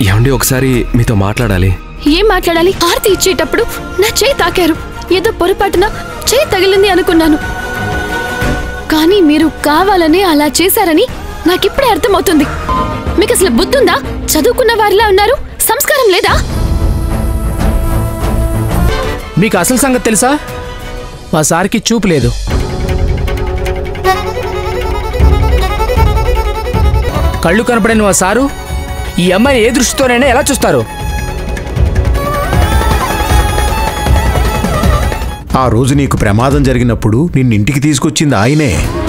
ఏమండి ఒకసారి మీతో మాట్లాడాలి ఏం మాట్లాడాలి ఆర్తి ఇచ్చేటప్పుడు నా చేయి తాకారు ఏదో పొరపాటున చేయి తగిలింది అనుకున్నాను కానీ మీరు కావాలని అలా చేశారని నాకిప్పుడే అర్థమవుతుంది మీకు అసలు బుద్ధుందా చదువుకున్న వారిలా ఉన్నారు సంస్కారం లేదా మీకు అసలు సంగతి తెలుసా మా సార్కి చూపు లేదు కళ్ళు కనపడని మా సారు ఈ అమ్మాయిని ఏ దృష్టితోనైనా ఎలా చూస్తారు ఆ రోజు నీకు ప్రమాదం జరిగినప్పుడు నిన్నింటికి తీసుకొచ్చింది ఆయనే